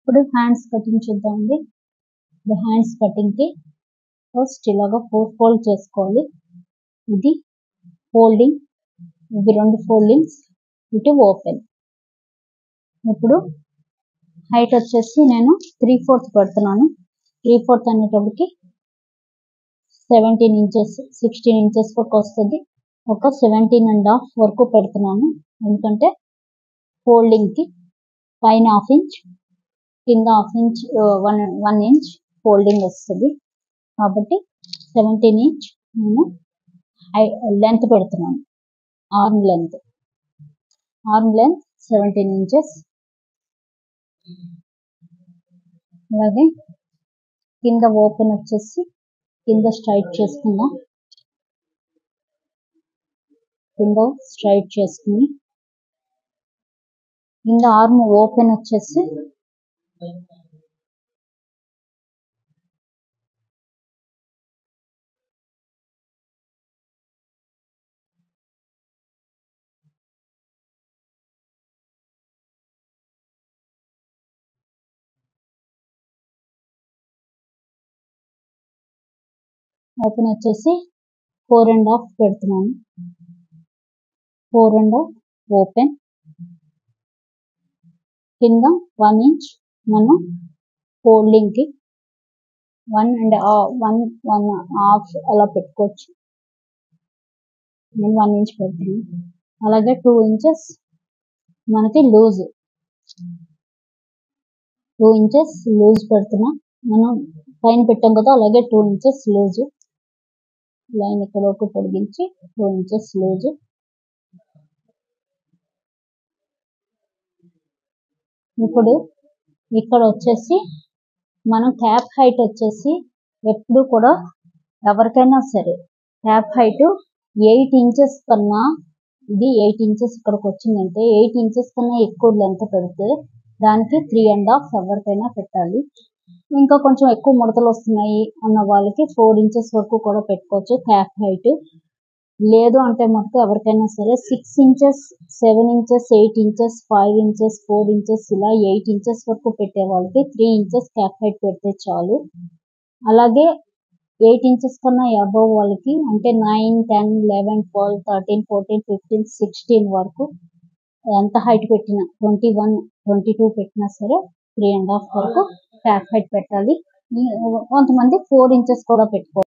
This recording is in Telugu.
ఇప్పుడు హ్యాండ్స్ కటింగ్ చూద్దామండి ఇది హ్యాండ్స్ కటింగ్కి ఫస్ట్ ఇలాగా ఫోర్ ఫోల్డ్ చేసుకోవాలి ఇది ఫోల్డింగ్ ఇది రెండు ఫోల్డింగ్స్ ఇటు ఓపెన్ ఇప్పుడు హైట్ వచ్చేసి నేను త్రీ ఫోర్త్ పెడుతున్నాను త్రీ ఫోర్త్ అనేటప్పటికి సెవెంటీన్ ఇంచెస్ సిక్స్టీన్ ఇంచెస్ వరకు వస్తుంది ఒక సెవెంటీన్ అండ్ హాఫ్ వరకు పెడుతున్నాను ఎందుకంటే ఫోల్డింగ్కి పైన హాఫ్ ఇంచ్ కింద half inch one one inch folding వస్తుంది కాబట్టి సెవెంటీన్ ఇంచ్ నేను లెంత్ పెడుతున్నాను arm length arm length seventeen inches అలాగే కింద ఓపెన్ వచ్చేసి కింద స్ట్రైట్ చేసుకుందాం కింద స్ట్రైట్ చేసుకుని కింద ఆర్మ్ ఓపెన్ వచ్చేసి ఓపెన్ వచ్చేసి ఫోర్ అండ్ హాఫ్ పెడుతున్నాను ఫోర్ అండ్ హాఫ్ ఓపెన్ కింద వన్ ఇంచ్ మనం ఫోల్డింగ్కి one and one one half అలా పెట్టుకోవచ్చు నేను వన్ ఇంచ్ పెడుతున్నాను అలాగే టూ ఇంచెస్ మనకి లూజ్ టూ ఇంచెస్ లూజ్ పెడుతున్నా మనం పైన పెట్టాం కదా అలాగే టూ ఇంచెస్ లూజ్ లైన్ ఇక్కడ వరకు పొడిగించి టూ ఇంచెస్ లూజ్ ఇప్పుడు ఇక్కడ వచ్చేసి మనం క్యాప్ హైట్ వచ్చేసి ఎప్పుడు కూడా ఎవరికైనా సరే క్యాప్ హైట్ ఎయిట్ ఇంచెస్ కన్నా ఇది ఎయిట్ ఇంచెస్ ఇక్కడికి వచ్చిందంటే ఎయిట్ ఇంచెస్ కన్నా ఎక్కువ లెంత్ పెడితే దానికి త్రీ అండ్ హాఫ్ ఎవరికైనా పెట్టాలి ఇంకా కొంచెం ఎక్కువ ముడతలు వస్తున్నాయి అన్న వాళ్ళకి ఫోర్ ఇంచెస్ వరకు కూడా పెట్టుకోవచ్చు క్యాప్ హైట్ లేదు అంటే మటుకు ఎవరికైనా సరే six inches seven inches eight inches five inches four inches ఇలా ఎయిట్ ఇంచెస్ వరకు పెట్టే వాళ్ళకి త్రీ ఇంచెస్ క్యాప్ హైట్ పెడితే చాలు అలాగే ఎయిట్ ఇంచెస్ కన్నా అబవ్ వాళ్ళకి అంటే nine ten eleven twelve thirteen fourteen fifteen sixteen వరకు ఎంత హైట్ పెట్టినా ట్వంటీ వన్ ట్వంటీ టూ పెట్టినా సరే త్రీ అండ్ హాఫ్ వరకు క్యాప్ హైట్ పెట్టాలి కొంతమంది ఫోర్ ఇంచెస్ కూడా పెట్టుకోవచ్చు